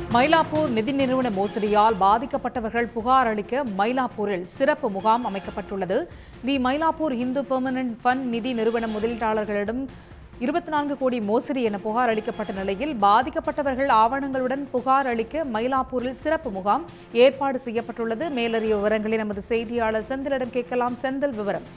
மயிலாப்பூர் நிதி நிறுவன மோசடியால் பாதிக்கப்பட்டவர்கள் புகார் அளிக்க மயிலாப்பூரில் சிறப்பு முகாம் அமைக்கப்பட்டுள்ளது the Mylapore Hindu permanent fund நிதி நிறுவன முதலீட்டாளர்களிடம் இருபத்தி நான்கு கோடி மோசடி என புகார் அளிக்கப்பட்ட நிலையில் பாதிக்கப்பட்டவர்கள் ஆவணங்களுடன் புகார் அளிக்க மயிலாப்பூரில் சிறப்பு முகாம் ஏற்பாடு செய்யப்பட்டுள்ளது மேலறிய விவரங்களை நமது செய்தியாளர் செந்திலிடம் கேட்கலாம் செந்தில் விவரம்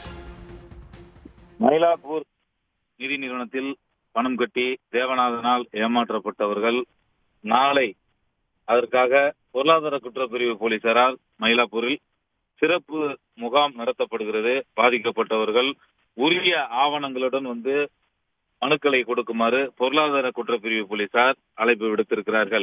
மயிலாப்பூர் நிதி நிறுவனத்தில் பணம் கட்டி தேவநாதனால் ஏமாற்றப்பட்டவர்கள் நாளை அதற்காக பொருளாதார குற்றப்பிரிவு போலீசாரால் மயிலாப்பூரில் சிறப்பு முகாம் நடத்தப்படுகிறது பாதிக்கப்பட்டவர்கள் உரிய ஆவணங்களுடன் வந்து மனுக்களை கொடுக்குமாறு பொருளாதார குற்றப்பிரிவு போலீசார் அழைப்பு விடுத்திருக்கிறார்கள்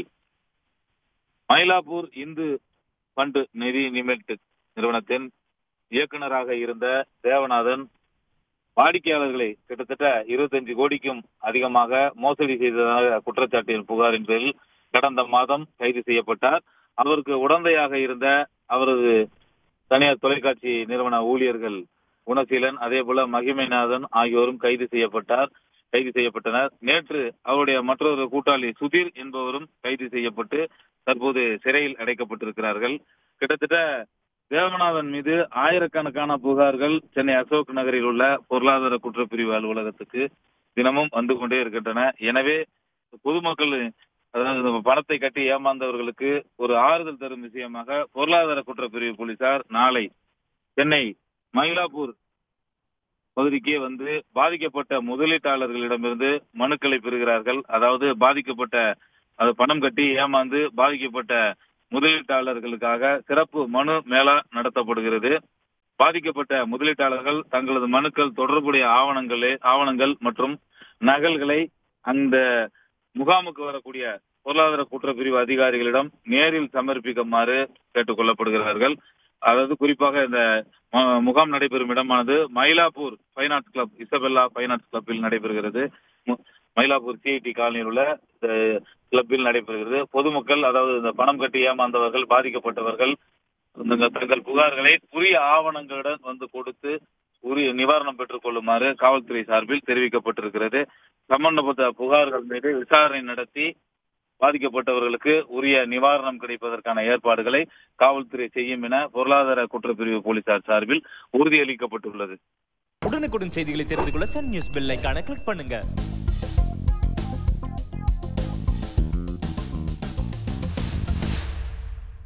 மயிலாப்பூர் இந்து ஃபண்ட் நிதி நிமிட் நிறுவனத்தின் இயக்குநராக இருந்த தேவநாதன் வாடிக்கையாளர்களை கிட்டத்தட்ட இருபத்தஞ்சு கோடிக்கும் அதிகமாக மோசடி செய்ததாக குற்றச்சாட்டின் புகாரின் பேரில் கடந்த மாதம் கைது செய்யப்பட்டார் அவருக்கு உடந்தையாக இருந்த அவரது தனியார் தொலைக்காட்சி நிறுவன ஊழியர்கள் குணசீலன் அதே போல மகிமைநாதன் ஆகியோரும் கைது செய்யப்பட்டார் கைது செய்யப்பட்டனர் நேற்று அவருடைய மற்றொரு கூட்டாளி சுதீர் என்பவரும் கைது செய்யப்பட்டு தற்போது சிறையில் அடைக்கப்பட்டிருக்கிறார்கள் கிட்டத்தட்ட தேவநாதன் மீது ஆயிரக்கணக்கான புகார்கள் சென்னை அசோக் நகரில் உள்ள பொருளாதார குற்றப்பிரிவு அலுவலகத்துக்கு தினமும் வந்து கொண்டே இருக்கின்றன எனவே பொதுமக்கள் அதாவது இந்த பணத்தை கட்டி ஏமாந்தவர்களுக்கு ஒரு ஆறுதல் தரும் விஷயமாக பொருளாதார குற்றப்பிரிவு போலீசார் நாளை சென்னை மயிலாப்பூர் பகுதிக்கு வந்து பாதிக்கப்பட்ட முதலீட்டாளர்களிடமிருந்து மனுக்களை பெறுகிறார்கள் அதாவது பாதிக்கப்பட்ட அது பணம் கட்டி ஏமாந்து பாதிக்கப்பட்ட முதலீட்டாளர்களுக்காக சிறப்பு மனு மேளா நடத்தப்படுகிறது பாதிக்கப்பட்ட முதலீட்டாளர்கள் தங்களது மனுக்கள் தொடர்புடைய ஆவணங்களே ஆவணங்கள் மற்றும் நகல்களை அந்த முகாமுக்கு வரக்கூடிய பொருளாதார குற்றப்பிரிவு அதிகாரிகளிடம் நேரில் சமர்ப்பிக்குமாறு கேட்டுக் கொள்ளப்படுகிறார்கள் அதாவது குறிப்பாக இந்த மு- முகாம் நடைபெறும் இடமானது Mylapore fine arts club Isabella fine arts கிளப்பில் நடைபெறுகிறது மு- மயிலாப்பூர் சிஐடி காலனியில் உள்ள இந்த கிளப்பில் நடைபெறுகிறது பொதுமக்கள் அதாவது இந்த பணம் கட்டி ஏமாந்தவர்கள் பாதிக்கப்பட்டவர்கள் இந்த தங்கள் புகார்களை உரிய ஆவணங்களுடன் வந்து கொடுத்து உரிய நிவாரணம் பெற்றுக் கொள்ளுமாறு காவல்துறை சார்பில் தெரிவிக்கப்பட்டிருக்கிறது சம்பந்தப்பட்ட புகார்கள் மீது விசாரணை நடத்தி பாதிக்கப்பட்டவர்களுக்கு உரிய நிவாரணம் கிடைப்பதற்கான ஏற்பாடுகளை காவல்துறை செய்யும் என பொருளாதார குற்றப்பிரிவு போலீசார் சார்பில் உறுதியளிக்கப்பட்டுள்ளது உடனுக்குடன் செய்திகளை தெரிந்து கொள்ள சன் நியூஸ் பெல் ஐகானை கிளிக் பண்ணுங்க